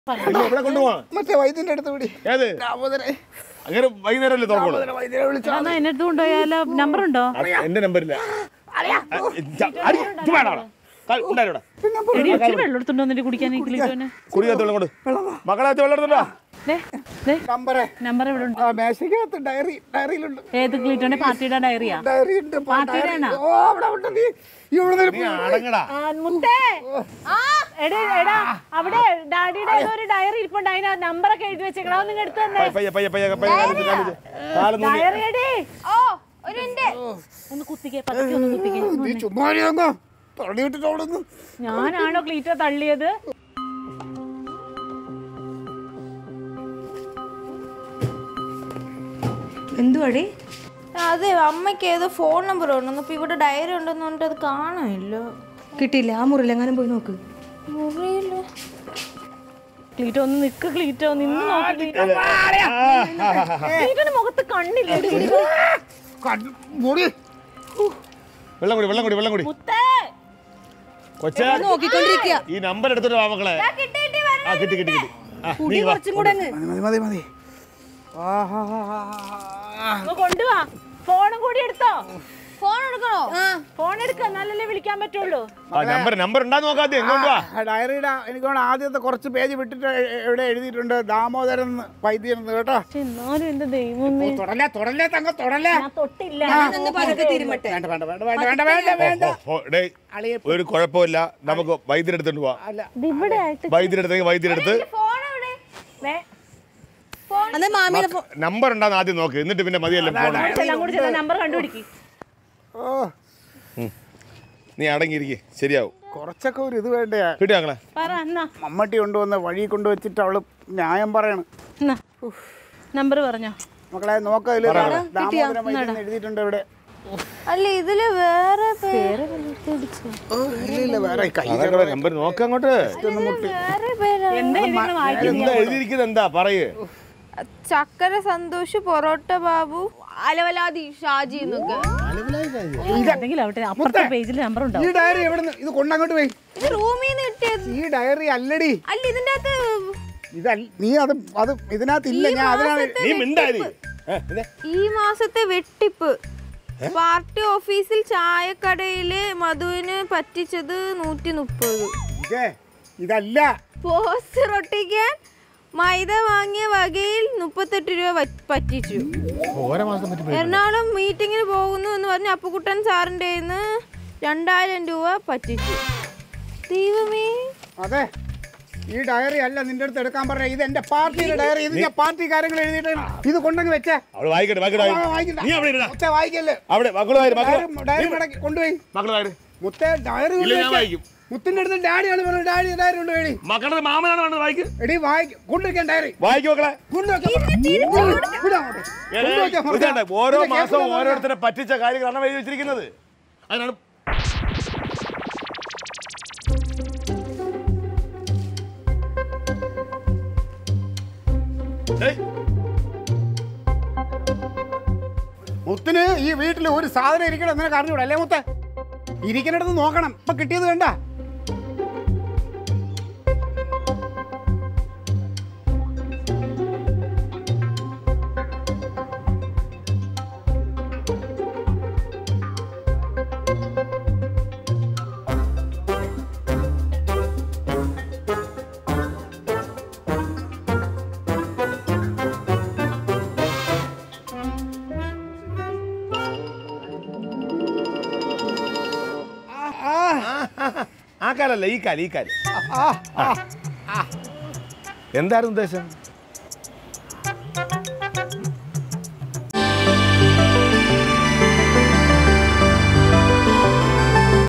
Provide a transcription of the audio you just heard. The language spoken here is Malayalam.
എന്നെ എവിടെ കൊണ്ടുപോവാ മറ്റേ വൈദ്യന്റെ അടുത്ത് വിടി ഏത് ദാമോദരൻ അങ്ങനെ വൈകുന്നേരം അല്ലേ തുറക്കുള്ളൂ ദാമോദരൻ വൈദ്യരെ വിളിച്ചാ എന്നാ എന്നെ അടുത്ത് കൊണ്ടുപോയാലോ നമ്പർ ഉണ്ടോ അത് എന്റെ നമ്പറില്ല എടി ഇച്ചിരി വെള്ളം എടുത്തുണ്ടോ എന്നിട്ട് കുടിക്കാൻ കിളിക്കോനെ കുടിക്കാത്ത വെള്ളം കൊണ്ട് മക്കളകത്ത് വെള്ളം എടുത്തോ നമ്പറേ നമ്പർ എവിടെ ഉണ്ട് ആ മേശയ്ക്കകത്ത് ഡയറി ഡയറിയിലുണ്ട് ഏത് ക്ലീറ്റോന്റെ പാർട്ടിയുടെ ഡയറിയാ ഡയറി ഉണ്ട് പ- പാർട്ടിയുടെ ഡയറി- ആണോ? ഓ അവിടെ ഉണ്ട് നീ ഇവിടെ നീ അടങ്ങടാ മുത്തേ എടാ എടാ അവിടെ ഡാഡിയുടെ ഏതോ ഒരു ഡയറി ഇരിപ്പുണ്ട് അതിന് നമ്പറൊക്കെ എഴുതി വെച്ചേക്കണം അത് നിങ്ങൾ എടുത്തു തന്നെ പയ്യ പയ്യ പയ്യ പയ്യ കാലിച്ച് കാലിച്ച് കാലൊന്നും നീ- ഡയറി എടേ ഓ ഒരു മിനിറ്റ് ഒന്ന് കുത്തിക്കേ പതുക്കെ ഒന്ന് കുത്തിക്കേ നീ ചുമ്മാ അങ്ങോ തള്ളി വിട്ടിട്ട് അവിടെ നിന്ന് ഞാനാണോ ക്ലീറ്റോ തള്ളിയത് എന്തുവാടി അതെ അമ്മയ്ക്ക് ഏതോ ഫോൺ നമ്പർ ഉണ്ടെന്ന് അപ്പൊ ഇവിടെ ഡയറി ഉണ്ടെന്ന് പറഞ്ഞിട്ട് അത് കാണാനില്ല കിട്ടിയില്ല ആ മുറിയിൽ എങ്ങാനും പോയി നോക്ക് മുറിയില്ല ക്ലീറ്റോ ഒന്ന് നിക്ക് ക്ലീറ്റോ നിന്ന് നോക്ക് ക്ലീറ്റോ ക്ലീറ്റോന്റെ മുഖത്ത് കണ്ണില്ല കണ്ണ് മൂടി വെള്ളം കുടി വെള്ളം കുടി വെള്ളം കുടി മുത്തേ കൊച്ചേ നോക്കിക്കൊണ്ടിരിക്കുക ഈ നമ്പർ എടുത്തിട്ട് വാ മക്കളെ ആ കിട്ടി കിട്ടി കിട്ടി ആ, നീ വാ. കുറച്ചും കൂടെ അങ്ങ് മതി മതി മതി ആഹാ ഒന്ന് കൊണ്ടുവാ ഫോണും കൂടി എടുത്തോ ഫോൺ എടുക്കണോ ഫോൺ എടുക്ക നല്ലല്ലേ വിളിക്കാൻ പറ്റുള്ളൂ ആ നമ്പർ നമ്പർ ഉണ്ടാ നോക്കാതെ എങ്ങോട്ട് വാ ആ ഡയറിയുടെ എനിക്ക് തോന്നുന്നു ആദ്യത്തെ കുറച്ച് പേജ് വിട്ടിട്ട് എ- എവിടെ എഴുതിയിട്ടുണ്ട് ദാമോദരൻ എന്ന് വൈദ്യൻ എന്ന് കേട്ടോ പക്ഷെ എന്നാലും എന്റെ ദൈവമേ തുടല്ലേ തുടല്ലേ തങ്ക തുടല്ലേ ഞാൻ തൊട്ടില്ല ഒന്ന് പതുക്കെ തിരുമട്ടെ വേണ്ട വേണ്ട വേണ്ട വേണ്ട വേണ്ട വേണ്ട വേണ്ട ഓ, ഡേയ്, അളിയെ ഒരു കുഴപ്പമില്ല നമുക്ക് വൈദ്യരെടുത്തോണ്ട് പോവാ അല്ല ഇത് ഇവിടെ ആയിട്ട് വൈദ്യരെടുത്തെങ്കിൽ വൈദ്യരെടുത്ത് ഫോൺ എവിടെ വേ- അന്നേ മാമിയുടെ ഫോ- നമ്പർ ഉണ്ടാന്ന് ആദ്യം നോക്ക് എന്നിട്ട് പിന്നെ മതിയല്ലോ ഫോൺ ചെല്ലാം കൂടി ചെല്ലാം നമ്പർ കണ്ടുപിടിക്ക് ഓ നീ അടങ്ങിയിരിക്കെ ശരിയാവും കുറച്ചൊക്കെ ഒരു ഇത് വേണ്ടേ കിട്ടിയോ മക്കളെ പറ എന്നാ മമ്മട്ടി കൊണ്ടുവന്ന് വഴി കൊണ്ടുവച്ചിട്ട് അവള് ന്യായം പറയണം എന്നാ നമ്പർ പറഞ്ഞോ മക്കളെ നോക്കതില് ദാമോദരൻ വൈദ്യൻ എന്ന് എഴുതിയിട്ടുണ്ട് ഇവിടെ അല്ല ഇതില് വേറെ പേര് ഓ, ഇല്ല ഇല്ല വേറെ കൈ അതൊക്കെ നമ്പർ നോക്ക അങ്ങോട്ട് വേറെ പേര് എന്താ ഇതിങ്ങനെ വായിക്കുന്നത് എന്താ എഴുതിയിരിക്കുന്നത് എന്താ പറയേ ചക്കര സന്തോഷ് പൊറോട്ട ബാബു അലവലാതി ഷാജി എന്നൊക്കെ എന്തെങ്കിലും ആവട്ടെ അപ്പുറത്തെ പേജിൽ നമ്പർ ഉണ്ടാവും ഈ ഡയറി എവിടെ നിന്ന് ഇത് കൊണ്ടങ്ങോട്ട് പോയി ഇത് റൂമിൽ നിന്ന് കിട്ടിയത് ഈ ഡയറി അല്ലടി അല്ല ഇതിന്റെ അകത്ത് ഇതല്ല നീ അത് അത് ഇതിനകത്ത് ഇല്ല ഞാൻ അതിനാണ് നീ മിണ്ടായി ഈ മാസത്തെ വെട്ടിപ്പ് പാർട്ടി ഓഫീസിൽ ചായക്കടയില് മധുവിന് പറ്റിച്ചത് നൂറ്റി മുപ്പത് ഇതേ ഇതല്ല പോസ്റ്റർ ഒട്ടിക്കാൻ മൈദ വാങ്ങിയ വകയിൽ മുപ്പത്തെട്ട് രൂപ വ- പറ്റിച്ചു ഓരോ മാസം പറ്റി എറണാകുളം മീറ്റിങ്ങിന് പോകുന്നു എന്ന് പറഞ്ഞ് അപ്പുക്കുട്ടൻ സാറിൻ്റെ കയ്യിന്ന് രണ്ടായിരം രൂപ പറ്റിച്ചു ദൈവമേ അതെ ഈ ഡയറി അല്ല നിന്റെ അടുത്ത് എടുക്കാൻ പറഞ്ഞ ഇത് എന്റെ പാർട്ടിയുടെ ഡയറി ഇത് ഞാൻ പാർട്ടി കാര്യങ്ങൾ എഴുതിയിട്ടാണ് ഇത് കൊണ്ടങ്ങ് വെച്ചേ അവള് വായിക്കട്ടെ വായിക്കട്ടെ ആ, വായിക്കണ്ട. നീ അവിടെ ഇരുടാ മുത്തേ വായിക്കല്ലേ അവിടെ മക്കള് വായി മക്കള് ഡയറി ഡയറി മടക്കി കൊണ്ടുപോയി മക്കള് വായി മുത്തേ ഡയറി ഇല്ല ഞാൻ വായിക്കും മുത്തിന്റെ അടുത്ത് ഡാഡിയാണ് പറഞ്ഞത് ഡാഡി ഡയറി കൊണ്ട് വേടി മക്കളുടെ മാമനാണ് വേണ്ടത് വായിക്ക് എടി വായിക്കും കൊണ്ടുവയ്ക്കാൻ ഡയറി വായിക്കും മക്കളെ കൊണ്ടുവയ്ക്കാൻ പറ. വിടാ അങ്ങോട്ട്. കൊണ്ടുവയ്ക്കാൻ പറ. ഇതുണ്ട്, ഓരോ ഇതിന്റെ മാസവും കേൾക്കുന്ന ഓരോരുത്തരെ പറ്റിച്ച കാര്യങ്ങളാണ് എഴുതി വെച്ചിരിക്കുന്നത് അതിനാണ് ഏയ്, മുത്തിന് ഈ വീട്ടിൽ ഒരു സാധനം ഇരിക്കണം എന്നൊക്കെ അറിഞ്ഞൂടെ അല്ലേ മുത്ത ഇരിക്കുന്നിടത്ത് നോക്കണം ഇപ്പൊ കിട്ടിയത് വേണ്ട ആ കാലല്ല ഈ കാല് ഈ കാല് ആ, ആ. എന്തായിരുന്നു ഉദ്ദേശം